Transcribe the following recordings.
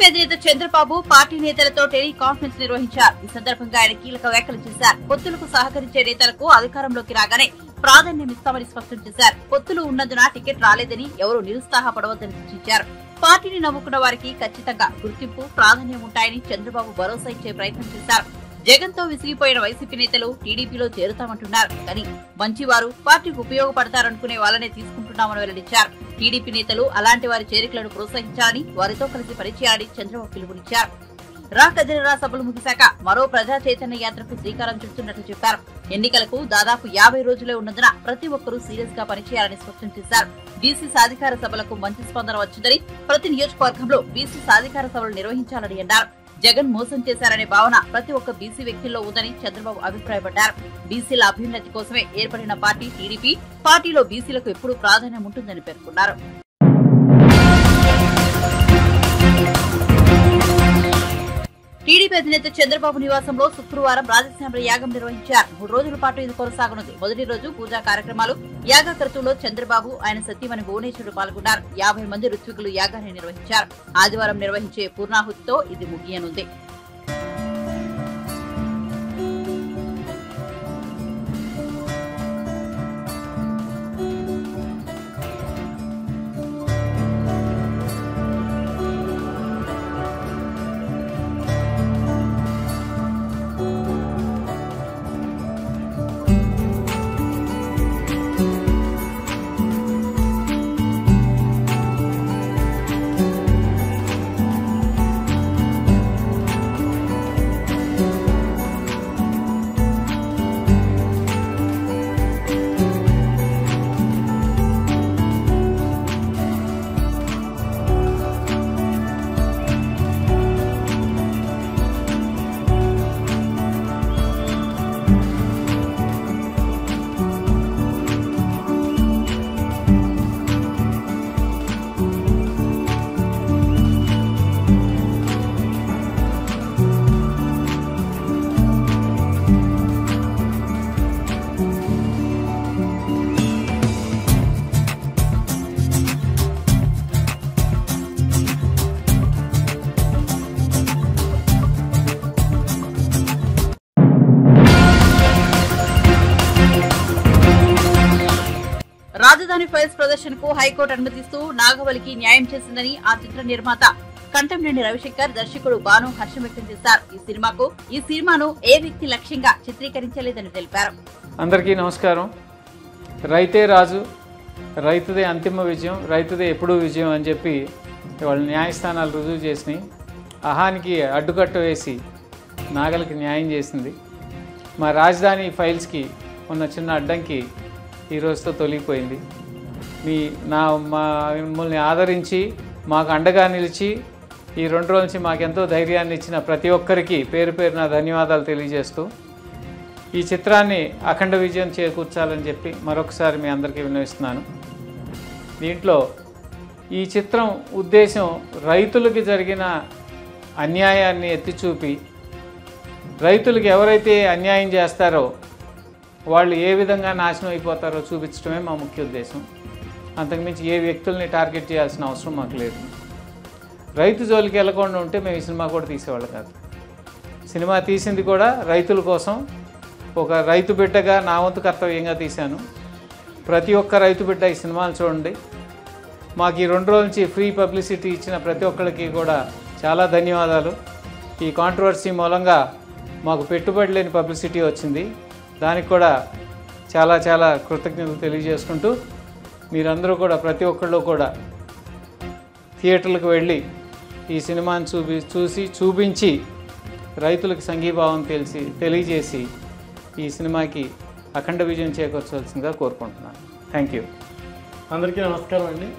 అధినేత చంద్రబాబు పార్టీ నేతలతో teleconference నిర్వహించారు ఈ సందర్భంగా ఆయన కీలక వ్యాఖ్యలు చేశారు పొత్తులకు సహకరించే నేతలకు అధికారంలోకి రాగానే ప్రాధాన్యం ఇస్తామని స్పష్టం చేశారు పొత్తులు ఉన్నందున టికెట్ రాలేదని ఎవరూ నిరుత్సాహపడవద్దని సూచించారు పార్టీని నమ్ముకున్న వారికి ఖచ్చితంగా గుర్తింపు ప్రాధాన్యం ఉంటాయని చంద్రబాబు భరోసా ఇచ్చే ప్రయత్నం చేశారు జగన్ తో విసిగిపోయిన వైసీపీ నేతలు టీడీపీలో చేరుతామంటున్నారు కానీ మంచివారు పార్టీకి ఉపయోగపడతారనుకునే వాళ్ళనే తీసుకుంటున్నామని వెల్లడించారు టీడీపీ నేతలు అలాంటి వారి చేరికలను ప్రోత్సహించాలని వారితో కలిసి పనిచేయాలని చంద్రబాబు పిలుపునిచ్చారు రా కదిరరా సభలు ముగిశాక మరో ప్రజా చైతన్య యాత్రకు శ్రీకారం చుడుతున్నట్లు చెప్పారు ఎన్నికలకు దాదాపు యాభై రోజులే ఉన్నందున ప్రతి ఒక్కరూ సీరియస్ గా పనిచేయాలని స్పష్టం చేశారు బీసీ సాధికార సభలకు మంచి స్పందన వచ్చిందని ప్రతి నియోజకవర్గంలో బీసీ సాధికార సభలు నిర్వహించాలని అన్నారు జగన్ మోసం చేశారనే భావన ప్రతి ఒక్క బీసీ వ్యక్తిలో ఉందని చంద్రబాబు అభిప్రాయపడ్డారు బీసీల అభ్యున్నతి కోసమే ఏర్పడిన పార్టీ టీడీపీ పార్టీలో బీసీలకు ఎప్పుడూ ప్రాధాన్యం ఉంటుందని పేర్కొన్నారు టీడీపీ అధినేత చంద్రబాబు నివాసంలో శుక్రవారం రాజశ్యామల యాగం నిర్వహించారు మూడు రోజుల పాటు ఇది కొనసాగనుంది మొదటి రోజు పూజా కార్యక్రమాలు యాగ కర్తుల్లో చంద్రబాబు ఆయన సతీమణి భువనేశ్వరుడు పాల్గొన్నారు యాభై మంది ఋత్వికులు యాగాన్ని నిర్వహించారు ఆదివారం నిర్వహించే పూర్ణాహుతితో ఇది ముగియనుంది రాజధాని ఫైల్స్ ప్రదర్శనకు హైకోర్టు అనుమతిస్తూ నాగవలికి న్యాయం చేసిందని ఆ చిత్ర నిర్మాత కంటంనేని రవిశంకర్ దర్శకుడు బాను హర్షం వ్యక్తం చేశారు ఈ సినిమాకు ఈ సినిమాను ఏ వ్యక్తి లక్ష్యంగా చిత్రీకరించలేదని తెలిపారు అందరికీ నమస్కారం రైతే రాజు రైతుదే అంతిమ విజయం రైతుదే ఎప్పుడూ విజయం అని చెప్పి వాళ్ళ న్యాయస్థానాలు రుజువు చేసినాయి అహానికి అడ్డుకట్ట వేసి నాగలికి న్యాయం చేసింది మా రాజధాని ఫైల్స్కి ఉన్న చిన్న అడ్డంకి ఈ రోజుతో తొలగిపోయింది మీ నా మా మిమ్మల్ని ఆదరించి మాకు అండగా నిలిచి ఈ రెండు రోజుల నుంచి మాకెంతో ధైర్యాన్ని ఇచ్చిన ప్రతి ఒక్కరికి పేరు పేరున ధన్యవాదాలు తెలియజేస్తూ ఈ చిత్రాన్ని అఖండ విజయం చేకూర్చాలని చెప్పి మరొకసారి మీ అందరికీ విన్నవిస్తున్నాను దీంట్లో ఈ చిత్రం ఉద్దేశం రైతులకి జరిగిన అన్యాయాన్ని ఎత్తిచూపి రైతులకు ఎవరైతే అన్యాయం చేస్తారో వాళ్ళు ఏ విధంగా నాశనం అయిపోతారో చూపించడమే మా ముఖ్య ఉద్దేశం అంతకుమించి ఏ వ్యక్తుల్ని టార్గెట్ చేయాల్సిన అవసరం మాకు లేదు రైతు జోలికి వెళ్ళకుండా ఉంటే మేము ఈ సినిమా కూడా తీసేవాళ్ళు కాదు సినిమా తీసింది కూడా రైతుల కోసం ఒక రైతు బిడ్డగా నా వంతు కర్తవ్యంగా తీశాను ప్రతి ఒక్క రైతు బిడ్డ ఈ సినిమాలు చూడండి మాకు ఈ రెండు రోజుల నుంచి ఫ్రీ పబ్లిసిటీ ఇచ్చిన ప్రతి ఒక్కరికి కూడా చాలా ధన్యవాదాలు ఈ కాంట్రవర్సీ మూలంగా మాకు పెట్టుబడి లేని పబ్లిసిటీ వచ్చింది దానికి కూడా చాలా చాలా కృతజ్ఞతలు తెలియజేసుకుంటూ మీరందరూ కూడా ప్రతి ఒక్కళ్ళు కూడా థియేటర్లకు వెళ్ళి ఈ సినిమాని చూపి చూసి చూపించి రైతులకు సంఘీభావం తెలిసి తెలియజేసి ఈ సినిమాకి అఖండ విజయం చేకూర్చవలసిందిగా కోరుకుంటున్నాను థ్యాంక్ యూ అందరికీ నమస్కారం అండి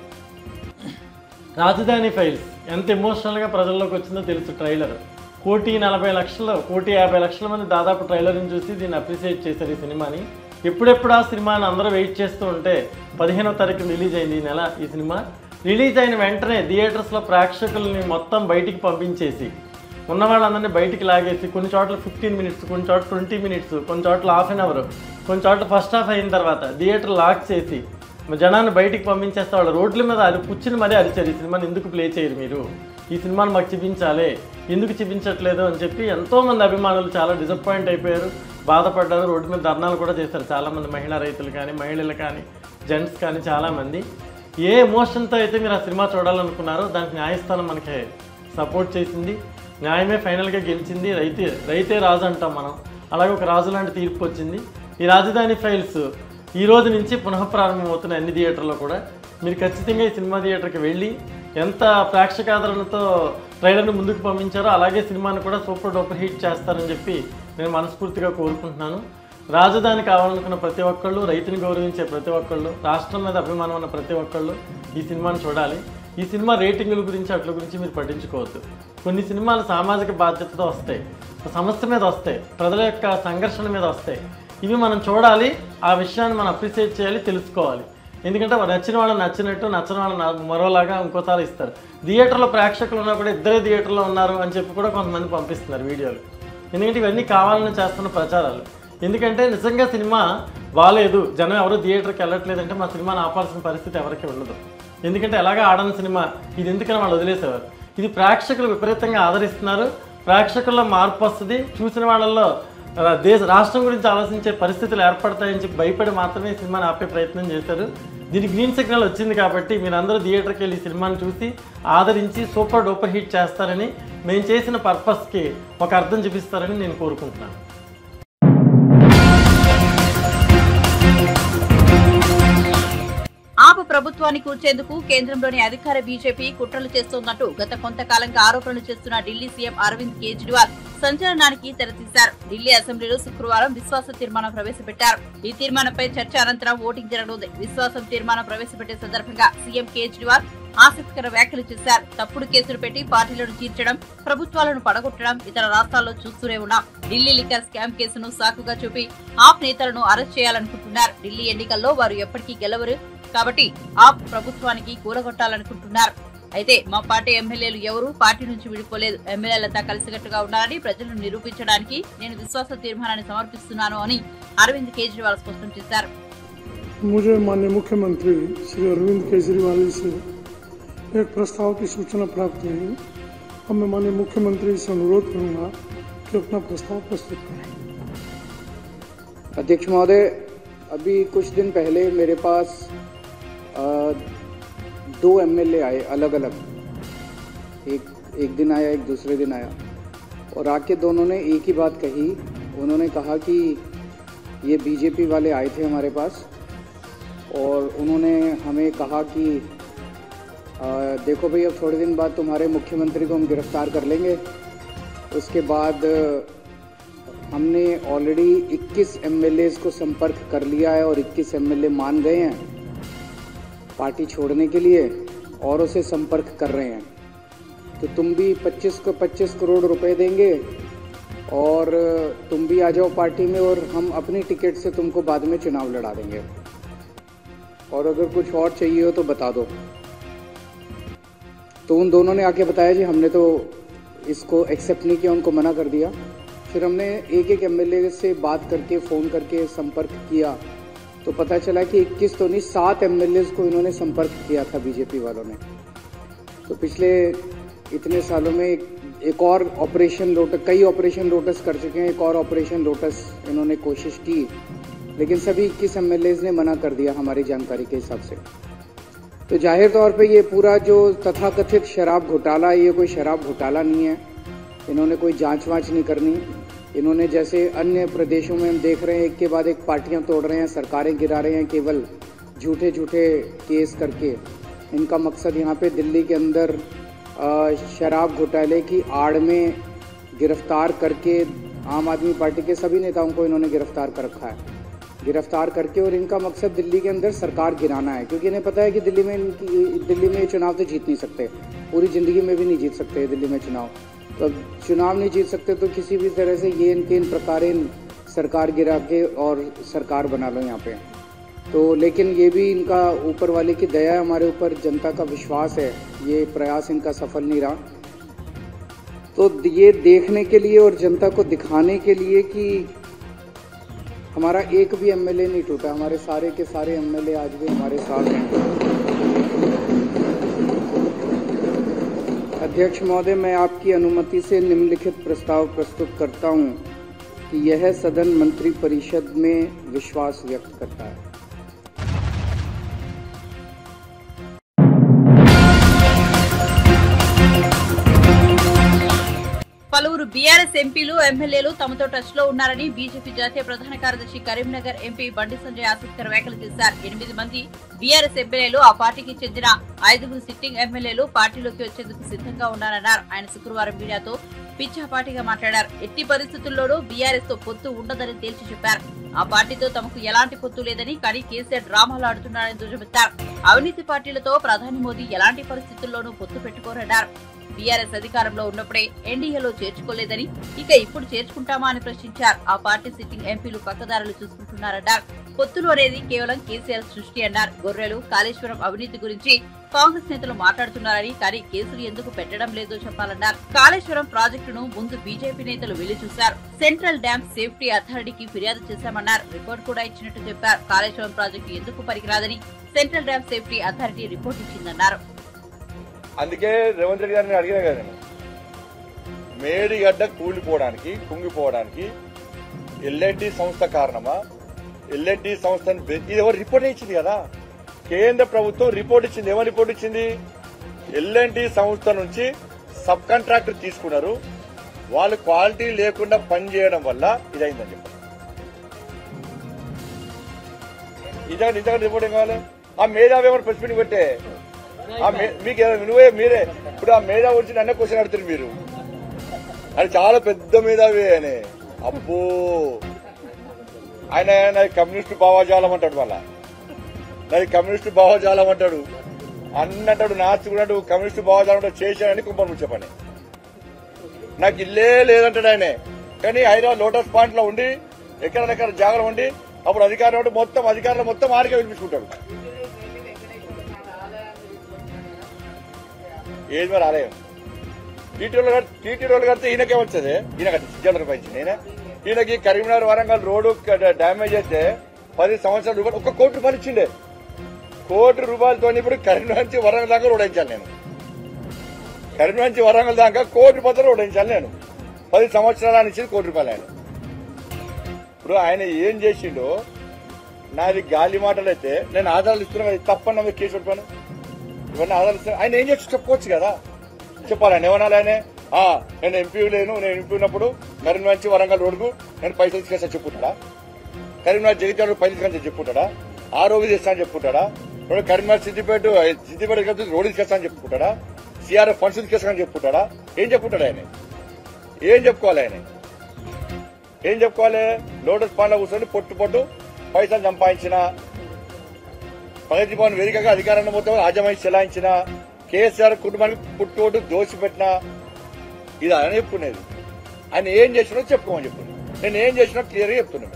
రాజధాని ఫైల్స్ ఎంత ఎమోషనల్గా ప్రజల్లోకి వచ్చిందో తెలుసు ట్రైలర్ కోటి నలభై లక్షలు కోటి యాభై లక్షల మంది దాదాపు ట్రైలర్ని చూసి దీన్ని అప్రిషియేట్ చేశారు ఈ సినిమాని ఎప్పుడెప్పుడు ఆ సినిమాని అందరూ వెయిట్ చేస్తూ ఉంటే పదిహేనవ తారీఖు రిలీజ్ అయింది ఈ నెల ఈ సినిమా రిలీజ్ అయిన వెంటనే థియేటర్స్లో ప్రేక్షకుల్ని మొత్తం బయటికి పంపించేసి ఉన్న వాళ్ళందరినీ బయటికి లాగేసి కొన్ని చోట్ల ఫిఫ్టీన్ మినిట్స్ కొన్ని చోట్ల ట్వంటీ మినిట్స్ కొన్ని చోట్ల హాఫ్ అన్ అవర్ కొన్ని చోట్ల ఫస్ట్ హాఫ్ అయిన తర్వాత థియేటర్ లాక్ చేసి జనాన్ని బయటికి పంపించేస్తే వాళ్ళు రోడ్ల మీద అది కూర్చుని మరీ అరిచారు ఈ సినిమాని ఎందుకు ప్లే చేయరు మీరు ఈ సినిమాను మాకు చూపించాలి ఎందుకు చూపించట్లేదు అని చెప్పి ఎంతోమంది అభిమానులు చాలా డిసప్పాయింట్ అయిపోయారు బాధపడ్డారు రోడ్డు మీద ధర్నాలు కూడా చేశారు చాలామంది మహిళా రైతులు కానీ మహిళలు కానీ జెంట్స్ కానీ చాలామంది ఏ ఎమోషన్తో అయితే మీరు ఆ సినిమా చూడాలనుకున్నారో దానికి న్యాయస్థానం మనకి సపోర్ట్ చేసింది న్యాయమే ఫైనల్గా గెలిచింది రైతే రైతే రాజు అంటాం మనం అలాగే ఒక రాజు లాంటి తీర్పు వచ్చింది ఈ రాజధాని ఫైల్స్ ఈ రోజు నుంచి పునః ప్రారంభమవుతున్నాయి అన్ని థియేటర్లో కూడా మీరు ఖచ్చితంగా ఈ సినిమా థియేటర్కి వెళ్ళి ఎంత ప్రేక్షకాదరణతో ట్రైలర్ని ముందుకు పంపించారో అలాగే సినిమాని కూడా సూపర్ డూపర్ హిట్ చేస్తారని చెప్పి నేను మనస్ఫూర్తిగా కోరుకుంటున్నాను రాజధాని కావాలనుకున్న ప్రతి ఒక్కళ్ళు రైతుని గౌరవించే ప్రతి ఒక్కళ్ళు రాష్ట్రం మీద అభిమానం ఉన్న ప్రతి ఒక్కళ్ళు ఈ సినిమాని చూడాలి ఈ సినిమా రేటింగుల గురించి అట్ల గురించి మీరు పట్టించుకోవద్దు కొన్ని సినిమాలు సామాజిక బాధ్యతతో వస్తాయి ఒక సమస్య మీద వస్తాయి ప్రజల యొక్క సంఘర్షణ మీద వస్తాయి ఇవి మనం చూడాలి ఆ విషయాన్ని మనం అప్రిషియేట్ చేయాలి తెలుసుకోవాలి ఎందుకంటే నచ్చిన వాళ్ళని నచ్చినట్టు నచ్చిన వాళ్ళని నా- మరోలాగా ఇంకోసారి ఇస్తారు థియేటర్లో ప్రేక్షకులు ఉన్నా కూడా ఇద్దరే థియేటర్లో ఉన్నారు అని చెప్పి కూడా కొంతమంది పంపిస్తున్నారు వీడియోలు ఎందుకంటే ఇవన్నీ కావాలని చేస్తున్న ప్రచారాలు ఎందుకంటే నిజంగా సినిమా బాగాలేదు జనం ఎవరు థియేటర్కి వెళ్ళట్లేదంటే మా సినిమాని ఆపాల్సిన పరిస్థితి ఎవరికి ఉండదు ఎందుకంటే ఎలాగ ఆడని సినిమా ఇది ఎందుకని వాళ్ళు వదిలేసేవారు ఇది ప్రేక్షకులు విపరీతంగా ఆదరిస్తున్నారు ప్రేక్షకుల్లో మార్పు వస్తుంది చూసిన వాళ్ళల్లో ఆ, దేశ రాష్ట్రం గురించి ఆలోచించే పరిస్థితులు ఏర్పడతాయని చెప్పి భయపడి మాత్రమే ఈ సినిమాని ఆపే ప్రయత్నం చేశారు దీనికి గ్రీన్ సిగ్నల్ వచ్చింది కాబట్టి మీరందరూ థియేటర్కి వెళ్ళి ఈ సినిమాని చూసి ఆదరించి సూపర్ డూపర్ హిట్ చేస్తారని మేము చేసిన పర్పస్కి ఒక అర్థం చూపిస్తారని నేను కోరుకుంటున్నాను ఆపు ప్రభుత్వాన్ని కూర్చేందుకు కేంద్రంలోని అధికార బీజేపీ కుట్రలు చేస్తోందంటూ గత కొంతకాలంగా ఆరోపణలు చేస్తున్న ఢిల్లీ సీఎం అరవింద్ కేజ్రీవాల్ సంచలనానికి తెరతీశారు ఢిల్లీ అసెంబ్లీలో శుక్రవారం విశ్వాస తీర్మానం ప్రవేశపెట్టారు ఈ తీర్మానంపై చర్చ అనంతరం ఓటింగ్ జరగనుంది విశ్వాసం తీర్మానం ప్రవేశపెట్టే సందర్భంగా సీఎం కేజ్రీవాల్ ఆసక్తికర వ్యాఖ్యలు చేశారు తప్పుడు కేసులు పెట్టి పార్టీలను చీల్చడం ప్రభుత్వాలను పడగొట్టడం ఇతర రాష్ట్రాల్లో చూస్తూనే ఉన్నాం ఢిల్లీ లిక్కర్ స్కామ్ కేసును సాకుగా చూపి ఆప్ నేతలను అరెస్ట్ చేయాలనుకుంటున్నారు ఢిల్లీ ఎన్నికల్లో వారు ఎప్పటికీ గెలవరు కాబట్టి ఆప్ ప్రభుత్వానికి కూలగొట్టాలనుకుంటున్నారు అయితే మా పార్టీ ఎమ్మెల్యేలు ఎవరూ పార్టీ నుంచి విడిపోలేదు ఎమ్మెల్యేలంతా కలిసికట్టుగా ఉన్నారని ప్రజలను నిరూపించడానికి నేను విశ్వాస తీర్మానాన్ని సమర్పిస్తున్నాను అని అరవింద్ కేజ్రీవాల్ స్పష్టం చేశారు मुझे माननीय मुख्यमंत्री श्री अरविंद केजरीवाल जी से एक प्रस्ताव की सूचना प्राप्त हुई है और मैं माननीय मुख्यमंत्री से अनुरोध करूंगा कि अपना प्रस्ताव प्रस्तुत करें अध्यक्ष महोदय अभी कुछ दिन पहले मेरे पास अ, दो एमएलए आए अलग अलग एक एक दिन आया एक दूसरे दिन आया और आके दोनों ने एक ही बात कही उन्होंने कहा कि ये बीजेपी वाले आए थे हमारे पास और उन्होंने हमें कहा कि अ, देखो भाई अब थोड़े दिन बाद तुम्हारे मुख्यमंत्री को हम गिरफ्तार कर लेंगे उसके बाद अ, हमने ऑलरेडी 21 एमएलए को संपर्क कर लिया है और 21 एमएलए मान गए हैं पार्टी छोड़ने के लिए और उसे संपर्क कर रहे हैं तो तुम भी 25 को 25 करोड़ रुपए देंगे और तुम भी आ जाओ पार्टी में और हम अपनी टिकट से तुमको बाद में चुनाव लड़ा देंगे और अगर कुछ और चाहिए हो तो बता दो तो उन दोनों ने आके बताया जी हमने तो इसको एक्सेप्ट नहीं किया उनको मना कर दिया फिर हमने एक एक एमएलए से बात करके फ़ोन करके संपर्क किया तो पता चला कि 21 तो नहीं सात एमएलए को इन्होंने संपर्क किया था बीजेपी वालों ने तो पिछले इतने सालों में एक, एक और ऑपरेशन लोटस कई ऑपरेशन लोटस कर चुके हैं एक और ऑपरेशन लोटस इन्होंने कोशिश की लेकिन सभी इक्कीस एम ने मना कर दिया हमारी जानकारी के हिसाब से तो जाहिर तौर पे ये पूरा जो तथाकथित शराब घोटाला है, ये कोई शराब घोटाला नहीं है इन्होंने कोई जांच वांच नहीं करनी इन्होंने जैसे अन्य प्रदेशों में हम देख रहे हैं एक के बाद एक पार्टियां तोड़ रहे हैं सरकारें गिरा रहे हैं केवल झूठे झूठे केस करके इनका मकसद यहाँ पे दिल्ली के अंदर अ, शराब घोटाले की आड़ में गिरफ्तार करके आम आदमी पार्टी के सभी नेताओं को इन्होंने गिरफ्तार कर रखा है गिरफ्तार करके और इनका मकसद दिल्ली के अंदर सरकार गिराना है क्योंकि इन्हें पता है कि दिल्ली में इनकी दिल्ली में ये चुनाव तो जीत नहीं सकते पूरी ज़िंदगी में भी नहीं जीत सकते दिल्ली में चुनाव तो अब चुनाव नहीं जीत सकते तो किसी भी तरह से ये इनके इन प्रकार सरकार गिरा के और सरकार बना लो यहाँ पे तो लेकिन ये भी इनका ऊपर वाले की दया है हमारे ऊपर जनता का विश्वास है ये प्रयास इनका सफल नहीं रहा तो ये देखने के लिए और जनता को दिखाने के लिए कि हमारा एक भी एमएलए नहीं टूटा हमारे सारे के सारे एमएलए आज भी हमारे साथ हैं अध्यक्ष महोदय मैं आपकी अनुमति से निम्नलिखित प्रस्ताव प्रस्तुत करता हूं कि यह सदन मंत्री परिषद में विश्वास व्यक्त करता है పలువురు బీఆర్ఎస్ ఎంపీలు ఎమ్మెల్యేలు తమతో టచ్ లో ఉన్నారని బీజేపీ జాతీయ ప్రధాన కార్యదర్శి కరీంనగర్ ఎంపీ బండి సంజయ్ ఆసక్తికర వ్యాఖ్యలు చేశారు ఎనిమిది మంది బీఆర్ఎస్ ఎమ్మెల్యేలు ఆ పార్టీకి చెందిన ఐదుగురు సిట్టింగ్ ఎమ్మెల్యేలు పార్టీలోకి వచ్చేందుకు సిద్ధంగా ఉన్నారన్నారు ఆయన శుక్రవారం మీడియాతో పిచ్చాపాటిగా మాట్లాడారు ఎట్టి పరిస్థితుల్లోనూ బీఆర్ఎస్ తో పొత్తు ఉండదని తేల్చి చెప్పారు ఆ పార్టీతో తమకు ఎలాంటి పొత్తు లేదని కానీ కేసీఆర్ డ్రామాలు ఆడుతున్నారని దుజమెత్తారు అవినీతి పార్టీలతో ప్రధాని మోదీ ఎలాంటి పరిస్థితుల్లోనూ పొత్తు పెట్టుకోరన్నారు బీఆర్ఎస్ అధికారంలో ఉన్నప్పుడే ఎన్డీఏలో చేర్చుకోలేదని ఇక ఇప్పుడు చేర్చుకుంటామా అని ప్రశ్నించారు ఆ పార్టీ సిట్టింగ్ ఎంపీలు పక్కదారులు చూసుకుంటున్నారన్నారు పొత్తులు అనేది కేవలం కేసీఆర్ సృష్టి అన్నారు గొర్రెలు కాళేశ్వరం అవినీతి గురించి కాంగ్రెస్ నేతలు మాట్లాడుతున్నారని కానీ కేసులు ఎందుకు పెట్టడం లేదో చెప్పాలన్నారు కాళేశ్వరం ప్రాజెక్టును ముందు బీజేపీ నేతలు వెళ్లి చూశారు సెంట్రల్ డ్యామ్ సేఫ్టీ అథారిటీకి ఫిర్యాదు చేశామన్నారు రిపోర్ట్ కూడా ఇచ్చినట్టు చెప్పారు కాళేశ్వరం ప్రాజెక్టు ఎందుకు పనికిరాదని central dam safety authority report ఇచ్చిందన్నారు అందుకే రేవంత్ రెడ్డి గారిని అడిగినా కదా నేను మేడిగడ్డ కూలిపోవడానికి కుంగిపోవడానికి ఎల్ఎన్టీ సంస్థ కారణమా ఎల్ఎన్టీ సంస్థను బె- ఇది ఎవరు రిపోర్ట్ ఇచ్చింది కదా కేంద్ర ప్రభుత్వం రిపోర్ట్ ఇచ్చింది ఏమని రిపోర్ట్ ఇచ్చింది ఎల్ఎన్టీ సంస్థ నుంచి సబ్ కాంట్రాక్టర్ తీసుకున్నారు వాళ్ళు క్వాలిటీ లేకుండా పనిచేయడం వల్ల ఇదైందని చెప్పారు ఇదే ఇంతకంటే రిపోర్ట్ ఏం కావాలి ఆ మేధావి ఎవరు ప్రెస్ మీటింగ్ పెట్టే ఆ మే- మీకు ఏమైనా నువ్వే మీరే ఇప్పుడు ఆ మేధావి గురించి నన్నే క్వశ్చన్ అడుగుతారు మీరు అది చాలా పెద్ద మేధావి అని అబ్బో ఆయన నాది కమ్యూనిస్టు భావజాలం అంటాడు మళ్ళా నాది కమ్యూనిస్టు భావజాలం అంటాడు అన్నట్టాడు నాచుకున్నాడు కమ్యూనిస్టు భావజాలం అంటాడు చేశానని కుంభం చెప్పని నాకు ఇల్లే లేదంటాడు ఆయనే కానీ హైదరాబాద్ లోటస్ పాయింట్ లో ఉండి ఎక్కడెక్కడ జాగ్రత్త ఉండి అప్పుడు అధికారం ఉంటే మొత్తం అధికారులు మొత్తం ఆరికే వినిపించుకుంటాడు ఏది మరి ఆలయం టీటీఓలు కడితే టీటీఓలు కడితే ఈయనకే వచ్చేది ఈయన కట్టి జనరల్ రూపాయి నేనే ఈయనకి కరీంనగర్ వరంగల్ రోడ్డు క- డ్యామేజ్ అయితే పది సంవత్సరాల రూపాయలు ఒక కోటి రూపాయలు ఇచ్చిండే కోటి రూపాయలతో ఇప్పుడు కరీంనగర్ నుంచి వరంగల్ దాకా రోడ్ వేయించాలి నేను కరీంనగర్ నుంచి వరంగల్ దాకా కోటి రూపాయలతో రోడ్ వేయించాలి నేను పది సంవత్సరాలు ఇచ్చింది కోటి రూపాయలు ఆయన ఇప్పుడు ఆయన ఏం చేసిండో నాది గాలి మాటలు అయితే నేను ఆధారాలు ఇస్తున్నా కదా, ఇది తప్పని మీద కేసు పెట్టాను ఇవన్నీ ఆధారాలు ఇస్తున్నా ఆయన ఏం చేసి చెప్పుకోవచ్చు కదా చెప్పాలి ఆయన ఏమనాలి ఆయన ఆ, నేను ఎంపీ లేను నేను ఎంపీ ఉన్నప్పుడు కరీంనగర్ నుంచి వరంగల్ రోడ్కు నేను పైసలు తీసుకొస్తా చెప్పుకుంటాడా కరీంనగర్ జగిత్యాల పైసలు తీసుకొని చెప్పుకుంటాడా ఆ రోగి చేస్తా అని చెప్పుకుంటాడా ఇప్పుడు కరీంనగర్ సిద్దిపేట సిద్దిపేట కలిసి రోడ్డు తీసుకొస్తా అని చెప్పుకుంటాడా సిఆర్ఎఫ్ ఫండ్స్ తీసుకొస్తా అని చెప్పుకుంటాడా ఏం చెప్పుకుంటాడు ఆయన ఏం చెప్పుకోవాలి ఆయన ఏం చెప్పుకోవాలి లోటస్ పాండ్లో కూర్చొని పొట్టు పొట్టు పైసలు సంపాదించిన ప్రగతి భవన్ వేదికగా అధికారాన్ని మొత్తం ఆజమాయి చెలాయించిన కేసీఆర్ కుటుంబానికి పుట్టుకోటు దోషిపెట్టిన ఇది ఆయన చెప్పుకునేది ఆయన ఏం చేసినో చెప్పుకోమని చెప్పుకున్నాను నేను ఏం చేసినా క్లియర్గా చెప్తున్నాను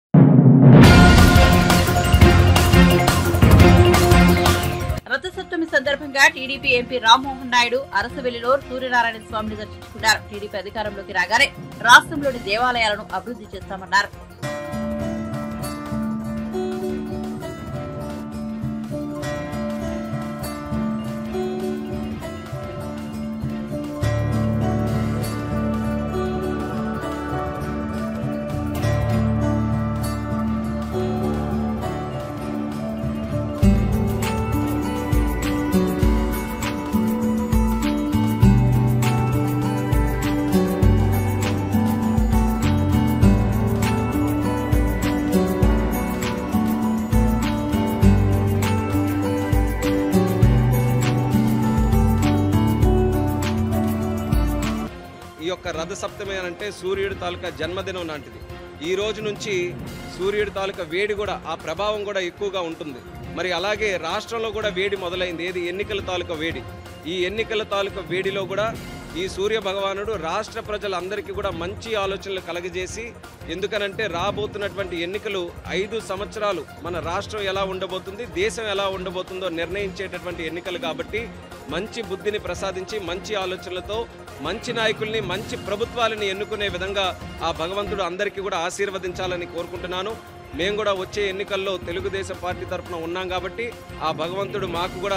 రథసప్తమి సందర్భంగా టీడీపీ ఎంపీ రామ్మోహన్ నాయుడు అరసవెల్లిలో సూర్యనారాయణ స్వామిని దర్శించుకున్నారు టీడీపీ అధికారంలోకి రాగానే రాష్ట్రంలోని దేవాలయాలను అభివృద్ధి చేస్తామన్నారు ఈ యొక్క రథ సప్తమి అని అంటే సూర్యుడి తాలూకా జన్మదినం లాంటిది ఈ రోజు నుంచి సూర్యుడి తాలూకా వేడి కూడా ఆ ప్రభావం కూడా ఎక్కువగా ఉంటుంది మరి అలాగే రాష్ట్రంలో కూడా వేడి మొదలైంది ఏది ఎన్నికల తాలూకా వేడి ఈ ఎన్నికల తాలూకా వేడిలో కూడా ఈ సూర్య భగవానుడు రాష్ట్ర ప్రజలందరికీ కూడా మంచి ఆలోచనలు కలగజేసి ఎందుకనంటే రాబోతున్నటువంటి ఎన్నికలు ఐదు సంవత్సరాలు మన రాష్ట్రం ఎలా ఉండబోతుంది దేశం ఎలా ఉండబోతుందో నిర్ణయించేటటువంటి ఎన్నికలు కాబట్టి మంచి బుద్ధిని ప్రసాదించి మంచి ఆలోచనలతో మంచి నాయకుల్ని మంచి ప్రభుత్వాలని ఎన్నుకునే విధంగా ఆ భగవంతుడు అందరికీ కూడా ఆశీర్వదించాలని కోరుకుంటున్నాను మేము కూడా వచ్చే ఎన్నికల్లో తెలుగుదేశం పార్టీ తరఫున ఉన్నాం కాబట్టి ఆ భగవంతుడు మాకు కూడా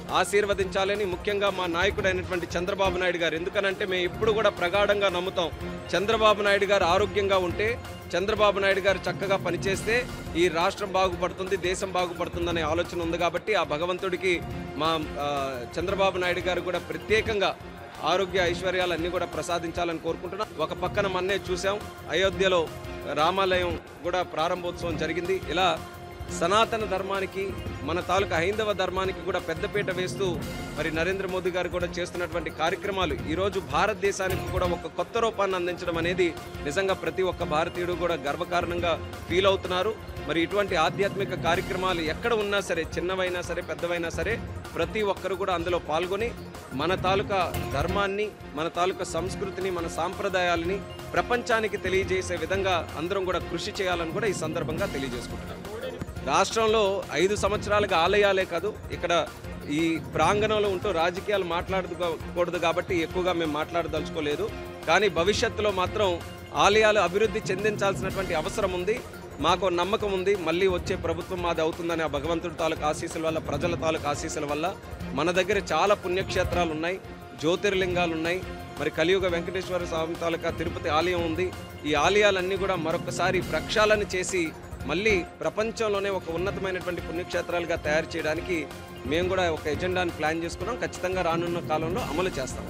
ఆశీర్వదించాలని ముఖ్యంగా మా నాయకుడైనటువంటి చంద్రబాబు నాయుడు గారు ఎందుకనంటే మేము ఇప్పుడు కూడా ప్రగాఢంగా నమ్ముతాం చంద్రబాబు నాయుడు గారు ఆరోగ్యంగా ఉంటే చంద్రబాబు నాయుడు గారు చక్కగా పనిచేస్తే ఈ రాష్ట్రం బాగుపడుతుంది దేశం బాగుపడుతుందనే ఆలోచన ఉంది కాబట్టి ఆ భగవంతుడికి మా ఆ, చంద్రబాబు నాయుడు గారు కూడా ప్రత్యేకంగా ఆరోగ్య ఐశ్వర్యాలన్నీ కూడా ప్రసాదించాలని కోరుకుంటున్నాం ఒక పక్కన మొన్నే చూసాం అయోధ్యలో రామాలయం కూడా ప్రారంభోత్సవం జరిగింది ఇలా సనాతన ధర్మానికి మన తాలూకా హైందవ ధర్మానికి కూడా పెద్దపీట వేస్తూ మరి నరేంద్ర మోదీ గారు కూడా చేస్తున్నటువంటి కార్యక్రమాలు ఈరోజు భారతదేశానికి కూడా ఒక కొత్త రూపాన్ని అందించడం అనేది నిజంగా ప్రతి ఒక్క భారతీయుడు కూడా గర్వకారణంగా ఫీల్ అవుతున్నారు మరి ఇటువంటి ఆధ్యాత్మిక కార్యక్రమాలు ఎక్కడ ఉన్నా సరే చిన్నవైనా సరే పెద్దవైనా సరే ప్రతి ఒక్కరు కూడా అందులో పాల్గొని మన తాలూకా ధర్మాన్ని మన తాలూకా సంస్కృతిని మన సాంప్రదాయాలని ప్రపంచానికి తెలియజేసే విధంగా అందరం కూడా కృషి చేయాలని కూడా ఈ సందర్భంగా తెలియజేసుకుంటున్నాను రాష్ట్రంలో ఐదు సంవత్సరాలుగా ఆలయాలే కాదు ఇక్కడ ఈ ప్రాంగణంలో ఉంటూ రాజకీయాలు మాట్లాడకూడదు కాబట్టి ఎక్కువగా మేము మాట్లాడదలుచుకోలేదు కానీ భవిష్యత్తులో మాత్రం ఆలయాలు అభివృద్ధి చెందించాల్సినటువంటి అవసరం ఉంది మాకు నమ్మకం ఉంది మళ్ళీ వచ్చే ప్రభుత్వం మాది అవుతుందని ఆ భగవంతుడి తాలూకు ఆశీస్సుల వల్ల ప్రజల తాలూకు ఆశీస్సుల వల్ల మన దగ్గర చాలా పుణ్యక్షేత్రాలు ఉన్నాయి జ్యోతిర్లింగాలు ఉన్నాయి మరి కలియుగ వెంకటేశ్వర స్వామి తాలూకా తిరుపతి ఆలయం ఉంది ఈ ఆలయాలన్నీ కూడా మరొకసారి ప్రక్షాళన చేసి మళ్ళీ ప్రపంచంలోనే ఒక ఉన్నతమైనటువంటి పుణ్యక్షేత్రాలుగా తయారు చేయడానికి మేము కూడా ఒక ఎజెండాని ప్లాన్ చేసుకున్నాం ఖచ్చితంగా రానున్న కాలంలో అమలు చేస్తాం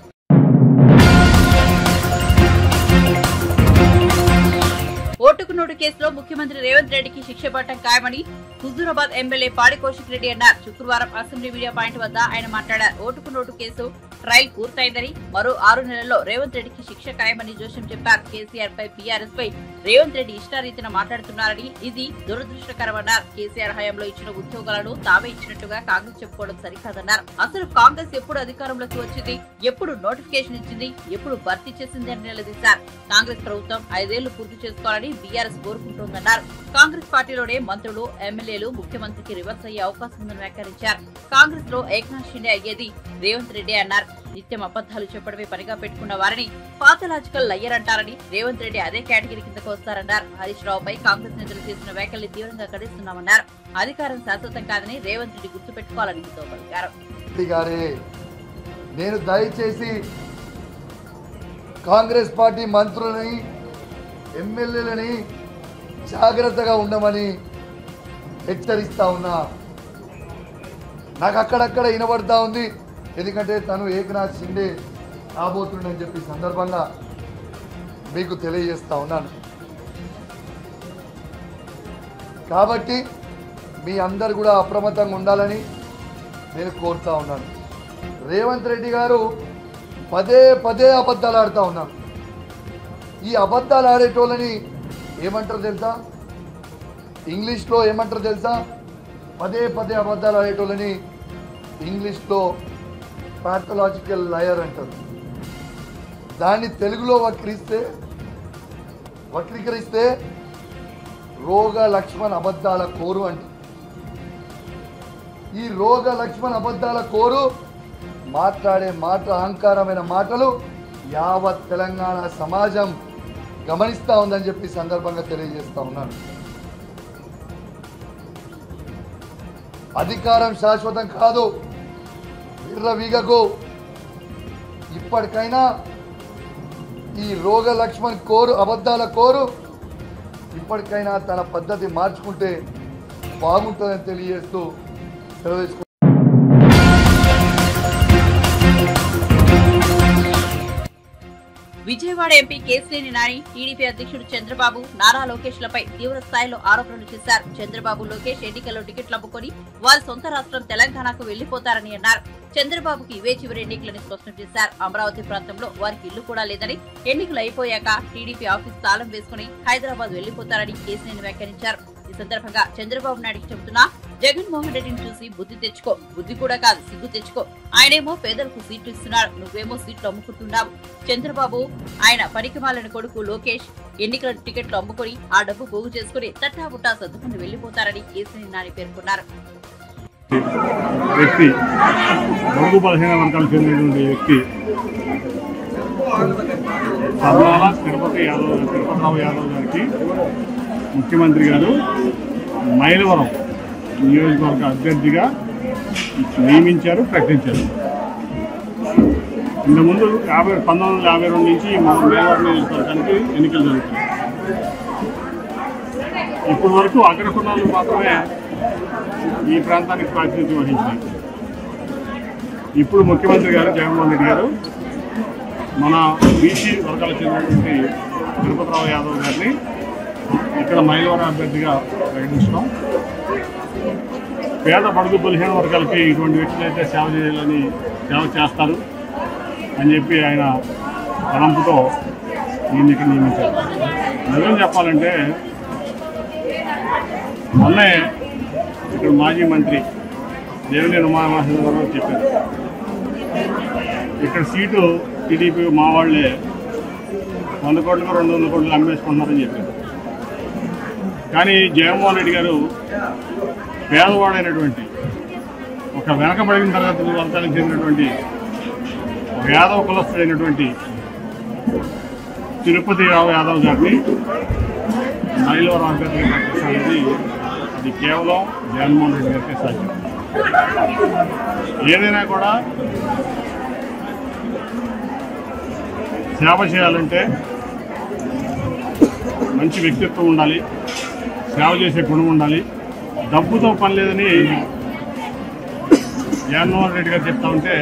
ఓటుకు నోటు కేసులో ముఖ్యమంత్రి రేవంత్ రెడ్డికి శిక్ష పడటం ఖాయమని హుజూరాబాద్ ఎమ్మెల్యే పాడి కౌశిక్ రెడ్డి అన్నారు శుక్రవారం అసెంబ్లీ మీడియా పాయింట్ వద్ద ఆయన మాట్లాడారు ఓటుకు నోటు కేసు ట్రయల్ పూర్తయిందని మరో ఆరు నెలల్లో రేవంత్ రెడ్డికి శిక్ష ఖాయమని జోషం చెప్పారు కేసీఆర్ పై పీఆర్ఎస్ పై రేవంత్ రెడ్డి ఇష్టారీతిన మాట్లాడుతున్నారని ఇది దురదృష్టకరమన్నారు కేసీఆర్ హయాంలో ఇచ్చిన ఉద్యోగాలను తామే ఇచ్చినట్టుగా కాంగ్రెస్ చెప్పుకోవడం సరికాదన్నారు అసలు కాంగ్రెస్ ఎప్పుడు అధికారంలోకి వచ్చింది ఎప్పుడు నోటిఫికేషన్ ఇచ్చింది ఎప్పుడు భర్తీ చేసింది అని నిలదీశారు కాంగ్రెస్ ప్రభుత్వం ఐదేళ్లు పూర్తి చేసుకోవాలని బీఆర్ఎస్ కోరుకుంటోందన్నారు కాంగ్రెస్ పార్టీలోనే మంత్రులు ఎమ్మెల్యేలు ముఖ్యమంత్రికి రివర్స్ అయ్యే అవకాశం ఉందని వ్యాఖ్యానించారు కాంగ్రెస్ లో ఏక్నాథ్ షిండే అయ్యేది రేవంత్ రెడ్డి అన్నారు నిత్యం అబద్దాలు చెప్పడమే పనిగా పెట్టుకున్న వారిని పాథలాజికల్ లయ్యర్ అంటారని రేవంత్ రెడ్డి అదే కేటగిరీ కిందకు వస్తారన్నారు హరీష్ రావుపై కాంగ్రెస్ నేతలు చేసిన వ్యాఖ్యల్ని తీవ్రంగా ఖండిస్తున్నామన్నారు అధికారం శాశ్వతం కాదని రేవంత్ రెడ్డి గుర్తుపెట్టుకోవాలని హితో పలికారు రెడ్డి గారే నేను దయచేసి కాంగ్రెస్ పార్టీ మంత్రులని ఎమ్మెల్యేలని జాగ్రత్తగా ఉండమని హెచ్చరిస్తా ఉన్నా నాకు అక్కడక్కడ వినబడతా ఉంది ఎందుకంటే తను ఏకనాథ్ షిండే కాబోతుండని చెప్పి సందర్భంగా మీకు తెలియజేస్తా ఉన్నాను కాబట్టి మీ అందరు కూడా అప్రమత్తంగా ఉండాలని నేను కోరుతా ఉన్నాను రేవంత్ రెడ్డి గారు పదే పదే అబద్ధాలు ఆడుతూ ఉన్నారు ఈ అబద్ధాలు ఆడేటోళ్ళని ఏమంటారు తెలుసా ఇంగ్లీష్లో ఏమంటారు తెలుసా పదే పదే అబద్ధాలు ఆడేటోళ్ళని ఇంగ్లీష్లో పాథలాజికల్ లయర్ అంటారు దాన్ని తెలుగులో వక్రిస్తే వక్రీకరిస్తే రోగ లక్ష్మణ్ అబద్ధాల కోరు అంటారు ఈ రోగ లక్ష్మణ్ అబద్ధాల కోరు మాట్లాడే మాట అహంకారమైన మాటలు యావత్ తెలంగాణ సమాజం గమనిస్తా ఉందని చెప్పి ఈ సందర్భంగా తెలియజేస్తా ఉన్నాను అధికారం శాశ్వతం కాదు విర్రవీగకు ఇప్పటికైనా ఈ రోగ లక్ష్మణ్ కోరు అబద్ధాల కోరు ఇప్పటికైనా తన పద్ధతి మార్చుకుంటే బాగుంటుందని తెలియజేస్తూ సెలవు తీసుకుంటున్నాను. విజయవాడ ఎంపీ కేసినేని నాని టీడీపీ అధ్యక్షుడు చంద్రబాబు నారా లోకేష్ లపై తీవ్ర స్థాయిలో ఆరోపణలు చేశారు చంద్రబాబు లోకేష్ ఎన్నికల్లో టికెట్లు అమ్ముకొని వారి సొంత రాష్ట్రం తెలంగాణకు వెళ్లిపోతారని అన్నారు చంద్రబాబుకి ఇవే చివరి ఎన్నికలని స్పష్టం చేశారు అమరావతి ప్రాంతంలో వారికి ఇల్లు కూడా లేదని ఎన్నికలు అయిపోయాక టీడీపీ ఆఫీస్ తాళం వేసుకుని హైదరాబాద్ వెళ్లిపోతారని కేసినేని వ్యాఖ్యానించారు ఈ సందర్భంగా చంద్రబాబు నాయుడుకి చెబుతున్నా జగన్మోహన్ రెడ్డిని చూసి బుద్ధి తెచ్చుకో బుద్ధి కూడా కాదు సిగ్గు తెచ్చుకో ఆయనేమో పేదలకు సీట్లు ఇస్తున్నాడు నువ్వేమో సీట్లు అమ్ముకుంటున్నావు చంద్రబాబు ఆయన పనికిమాలిన కొడుకు లోకేష్ ఎన్నికల టికెట్లు అమ్ముకొని ఆ డబ్బు పోగు చేసుకుని తట్టాబుట్టా సర్దుకుని వెళ్లిపోతారని కేసినేని నాని పేర్కొన్నారు వ్యక్తి బడుగు బలహీన వర్గాలకు చెందినటువంటి వ్యక్తి పద్మాల తిరుపతి యాదవ్ తిరుపతిరావు యాదవ్ గారికి ముఖ్యమంత్రి గారు మైలవరం నియోజకవర్గ అభ్యర్థిగా నియమించారు ప్రకటించారు ఇంతకుముందు యాభై పంతొమ్మిది వందల యాభై రెండు నుంచి మన మేలవరం నియోజకవర్గానికి ఎన్నికలు జరుగుతున్నాయి ఇప్పటి వరకు అగ్రకుణాలు మాత్రమే ఈ ప్రాంతానికి ప్రాతినిధ్యం వహించినాయి ఇప్పుడు ముఖ్యమంత్రి గారు జగన్మోహన్ రెడ్డి గారు మన బీసీ వర్గాలకు చెందినటువంటి తిరుపతిరావు యాదవ్ గారిని ఇక్కడ మైలవరం అభ్యర్థిగా ప్రకటించడం పేద బడుగు బలహీన వర్గాలకి ఇటువంటి వ్యక్తులు అయితే సేవ చేయాలని సేవ చేస్తారు అని చెప్పి ఆయన తలంపుతో ఈయన ఇక్కడ నియమించారు నిజం చెప్పాలంటే మొన్నే ఇక్కడ మాజీ మంత్రి దేవినేని ఉమామహేశ్వరరావు చెప్పారు ఇక్కడ సీటు టీడీపీ మా వాళ్ళే వంద కోట్లకు రెండు వందల కోట్లు అమ్మేసుకుంటున్నారని చెప్పారు కానీ జగన్మోహన్ రెడ్డి గారు పేదవాడైనటువంటి ఒక వెనకబడిన తరగతి వర్గానికి చెందినటువంటి ఒక యాదవ కులస్తుడైనటువంటి తిరుపతి రావు యాదవ్ గారిని మైలవరం అభ్యర్థిగా ప్రకటించాలనేది అది కేవలం జగన్మోహన్ రెడ్డి గారికి సాధ్యం ఏదైనా కూడా సేవ చేయాలంటే మంచి వ్యక్తిత్వం ఉండాలి సేవ చేసే గుణం ఉండాలి డబ్బుతో పని లేదని జగన్మోహన్ రెడ్డి గారు చెప్తా ఉంటే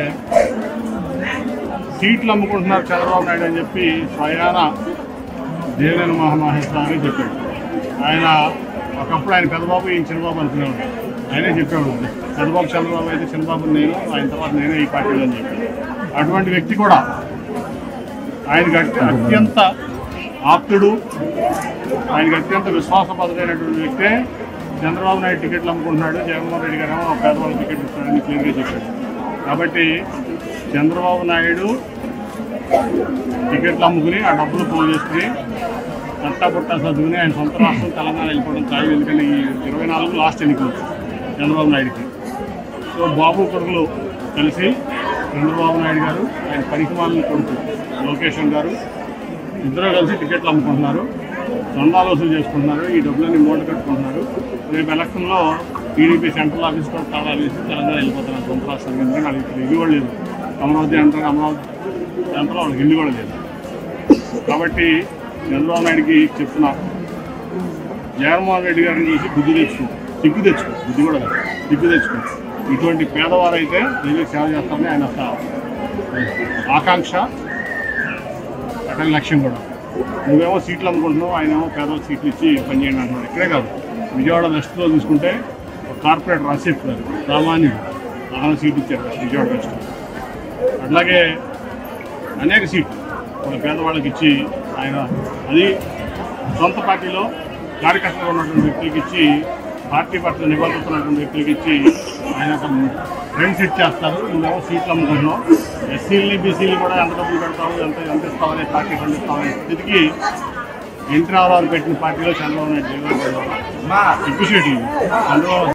సీట్లు అమ్ముకుంటున్నారు చంద్రబాబు నాయుడు అని చెప్పి స్వయాన దేవేంద్ర మహామహేశ్వర అని చెప్పాడు ఆయన ఒకప్పుడు ఆయన పెద్దబాబు ఈయన చిన్నబాబు అనుకునేవాడు ఆయనే చెప్పేవాడు పెద్దబాబు చంద్రబాబు అయితే చంద్రబాబు నేను ఆయన తర్వాత నేనే ఈ పార్టీలో అని చెప్పి అటువంటి వ్యక్తి కూడా ఆయనకి అత్య- అత్యంత ఆప్తుడు ఆయనకి అత్యంత విశ్వాసపరుడైనటువంటి వ్యక్తే చంద్రబాబు నాయుడు టికెట్లు అమ్ముకుంటున్నాడు జగన్మోహన్ రెడ్డి గారు ఏమో పేదవాళ్ళ టికెట్ ఇస్తాడని క్లియర్గా చెప్పాడు కాబట్టి చంద్రబాబు నాయుడు టికెట్లు అమ్ముకుని ఆ డబ్బులు పోగు చేసుకుని చట్టా పుట్టా చదువుకుని ఆయన సొంత రాష్ట్రం తెలంగాణ వెళ్ళిపోవడం ఖాయం ఎందుకంటే ఈ ఇరవై నాలుగు లాస్ట్ ఎన్నికలు చంద్రబాబు నాయుడుకి సో బాబు కొడుకులు కలిసి చంద్రబాబు నాయుడు గారు ఆయన పనికిమాలిన కొడుకు లోకేషన్ గారు ఇద్దరు కలిసి టికెట్లు అమ్ముకుంటున్నారు చందాలు వసూలు చేసుకుంటున్నారు ఈ డబ్బులన్నీ మూట కట్టుకుంటున్నారు రేపు ఎలక్షన్లో టీడీపీ సెంట్రల్ ఆఫీస్ కూడా తాళాలు వేసి తెలంగాణ వెళ్ళిపోతున్నారు సొంత రాష్ట్రానికి ఎందుకంటే వాళ్ళకి ఇక్కడ ఇల్లు కూడా లేదు అమరావతి అంటారు అమరావతి సెంట్రల్ వాళ్ళకి ఇల్లు కూడా లేదు కాబట్టి చంద్రబాబు నాయుడికి చెప్తున్నా జగన్మోహన్ రెడ్డి గారిని చూసి బుద్ధి తెచ్చుకో సిగ్గు తెచ్చుకో బుద్ధి కూడా కాదు సిగ్గు తెచ్చుకో ఇటువంటి పేదవారైతే ప్రజలకు సేవ చేస్తామని ఆయన ఒక ఆకాంక్ష అక్కడ లక్ష్యం కూడా నువ్వేమో సీట్లు అమ్ముకుంటున్నావు ఆయన ఏమో పేదవాళ్ళకి సీట్లు ఇచ్చి పనిచేయండి అంటున్నాడు ఇక్కడే కాదు విజయవాడ వెస్ట్లో చూసుకుంటే ఒక కార్పొరేటర్ రసీఫ్ గారు సామాన్యుడు ఆయన సీట్ ఇచ్చారు విజయవాడ వెస్ట్ అట్లాగే అనేక సీట్లు మన పేదవాళ్ళకి ఇచ్చి ఆయన అది సొంత పార్టీలో కార్యకర్తగా ఉన్నటువంటి వ్యక్తులకి ఇచ్చి పార్టీ పట్ల నిబద్ధతున్నటువంటి వ్యక్తులకి ఇచ్చి ఆయన ఒక రెండు సీట్ చేస్తారు నువ్వేమో సీట్లు అమ్ముకుంటున్నావు ఎస్సీలని బీసీలు కూడా ఎంత డబ్బులు పెడతావు ఎంత ఎంత ఇస్తావని పార్టీ ఫండ్ ఇస్తావనే స్థితికి ఎన్టీ రామారావు పెట్టిన పార్టీలో చంద్రబాబు నాయుడు జగన్ సిగ్గుచేటి చంద్రబాబు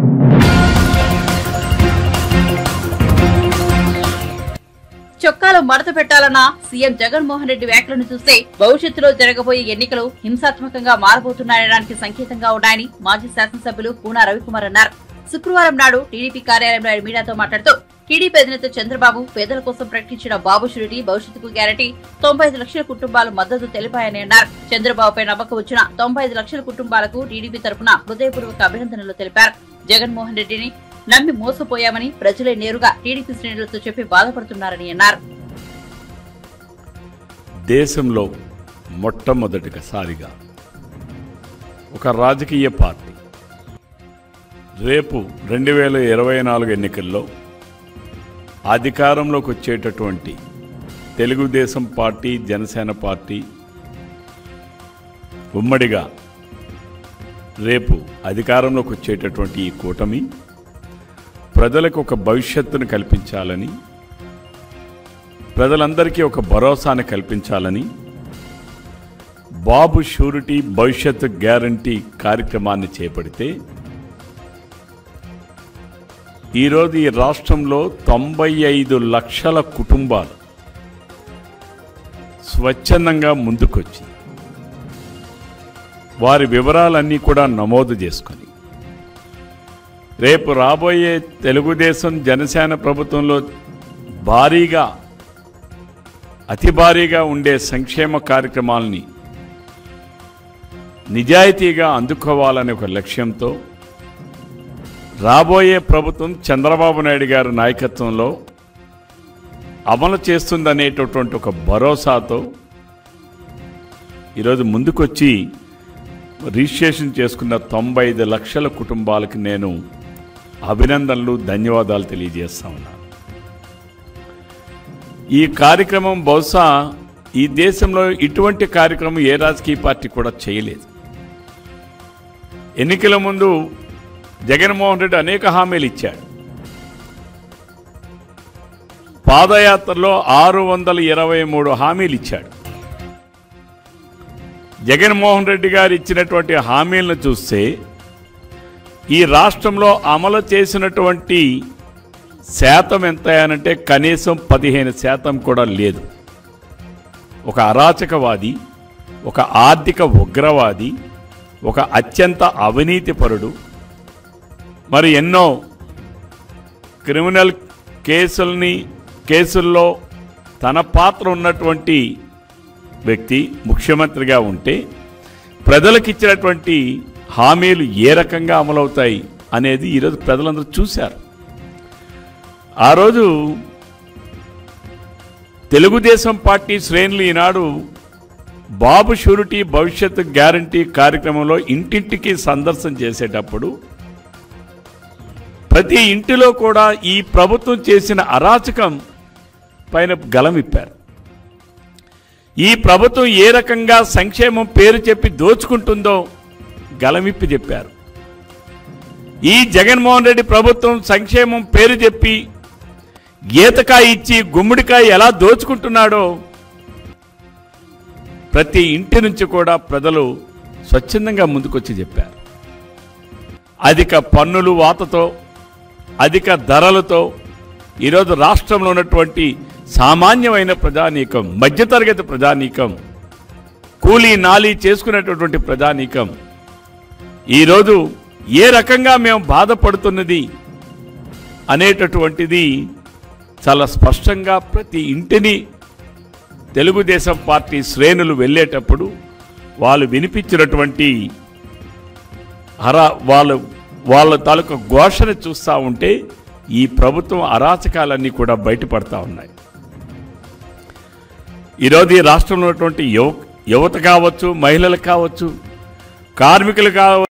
చొక్కాలో మడత పెట్టాలన్న సీఎం జగన్మోహన్ రెడ్డి వ్యాఖ్యలను చూస్తే భవిష్యత్తులో జరగబోయే ఎన్నికలు హింసాత్మకంగా మారబోతున్నాయనడానికి సంకేతంగా ఉన్నాయని మాజీ శాసనసభ్యులు పూనా రవికుమార్ అన్నారు శుక్రవారం నాడు టీడీపీ కార్యాలయంలో ఆయన మీడియాతో మాట్లాడుతూ టీడీపీ అధినేత చంద్రబాబు పేదల కోసం ప్రకటించిన బాబు షూరిటీ భవిష్యత్తుకు గ్యారంటీ తొంభై ఐదు లక్షల కుటుంబాలు మద్దతు తెలిపాయని అన్నారు చంద్రబాబుపై నమ్మకం వచ్చిన తొంభై ఐదు లక్షల కుటుంబాలకు టీడీపీ తరపున హృదయపూర్వక అభినందనలు తెలిపారు జగన్మోహన్ రెడ్డిని నమ్మి మోసపోయామని ప్రజలే నేరుగా టీడీపీ శ్రేణులతో చెప్పి బాధపడుతున్నారని అన్నారు దేశంలో మొట్టమొదటిసారిగా ఒక రాజకీయ పార్టీ రేపు రెండు వేల ఇరవై నాలుగు ఎన్నికల్లో అధికారంలోకి వచ్చేటటువంటి తెలుగుదేశం పార్టీ జనసేన పార్టీ ఉమ్మడిగా రేపు అధికారంలోకి వచ్చేటటువంటి ఈ కూటమి ప్రజలకు ఒక భవిష్యత్తును కల్పించాలని ప్రజలందరికీ ఒక భరోసాను కల్పించాలని బాబు షూరిటీ భవిష్యత్తు గ్యారంటీ కార్యక్రమాన్ని చేపడితే ఈరోజు ఈ రాష్ట్రంలో తొంభై ఐదు లక్షల కుటుంబాలు స్వచ్ఛందంగా ముందుకొచ్చి వారి వివరాలన్నీ కూడా నమోదు చేసుకొని రేపు రాబోయే తెలుగుదేశం జనసేన ప్రభుత్వంలో భారీగా అతి భారీగా ఉండే సంక్షేమ కార్యక్రమాలని నిజాయితీగా అందుకోవాలనే ఒక లక్ష్యంతో రాబోయే ప్రభుత్వం చంద్రబాబు నాయుడు గారి నాయకత్వంలో అమలు చేస్తుందనేటటువంటి ఒక భరోసాతో ఈరోజు ముందుకొచ్చి రిజిస్ట్రేషన్ చేసుకున్న తొంభై ఐదు లక్షల కుటుంబాలకు నేను అభినందనలు ధన్యవాదాలు తెలియజేస్తా ఉన్నాను ఈ కార్యక్రమం బహుశా ఈ దేశంలో ఇటువంటి కార్యక్రమం ఏ రాజకీయ పార్టీ కూడా చేయలేదు ఎన్నికల ముందు జగన్మోహన్ రెడ్డి అనేక హామీలు ఇచ్చాడు పాదయాత్రలో ఆరు వందల ఇరవై మూడు హామీలు ఇచ్చాడు జగన్మోహన్ రెడ్డి గారు ఇచ్చినటువంటి హామీలను చూస్తే ఈ రాష్ట్రంలో అమలు చేసినటువంటి శాతం ఎంత అనంటే కనీసం పదిహేను శాతం కూడా లేదు ఒక అరాచకవాది ఒక ఆర్థిక ఉగ్రవాది ఒక అత్యంత అవినీతిపరుడు మరి ఎన్నో క్రిమినల్ కేసుల్ని కేసుల్లో తన పాత్ర ఉన్నటువంటి వ్యక్తి ముఖ్యమంత్రిగా ఉంటే ప్రజలకు ఇచ్చినటువంటి హామీలు ఏ రకంగా అమలవుతాయి అనేది ఈరోజు ప్రజలందరూ చూశారు ఆ రోజు తెలుగుదేశం పార్టీ శ్రేణులు ఈనాడు బాబు షూరిటీ భవిష్యత్ గ్యారంటీ కార్యక్రమంలో ఇంటింటికి సందర్శన చేసేటప్పుడు ప్రతి ఇంటిలో కూడా ఈ ప్రభుత్వం చేసిన అరాచకం పైన గలమిప్పారు ఈ ప్రభుత్వం ఏ రకంగా సంక్షేమం పేరు చెప్పి దోచుకుంటుందో గలమిప్పి చెప్పారు ఈ జగన్మోహన్ రెడ్డి ప్రభుత్వం సంక్షేమం పేరు చెప్పి గీతకాయ ఇచ్చి గుమ్మడికాయ ఎలా దోచుకుంటున్నాడో ప్రతి ఇంటి నుంచి కూడా ప్రజలు స్వచ్ఛందంగా ముందుకొచ్చి చెప్పారు అధిక పన్నులు వాతతో అధిక ధరలతో ఈరోజు రాష్ట్రంలో ఉన్నటువంటి సామాన్యమైన ప్రజానీకం మధ్యతరగతి ప్రజానీకం కూలీ నాలీ చేసుకునేటటువంటి ప్రజానీకం ఈరోజు ఏ రకంగా మేము బాధపడుతున్నది అనేటటువంటిది చాలా స్పష్టంగా ప్రతి ఇంటిని తెలుగుదేశం పార్టీ శ్రేణులు వెళ్ళేటప్పుడు వాళ్ళు వినిపించినటువంటి హరా వాళ్ళు వాళ్ళ తాలూకా ఘోషణ చూస్తూ ఉంటే ఈ ప్రభుత్వం అరాచకాలన్నీ కూడా బయటపడతా ఉన్నాయి ఈరోజు ఈ రాష్ట్రంలో ఉన్నటువంటి యువ యువత కావచ్చు మహిళలు కావచ్చు కార్మికులు కావచ్చు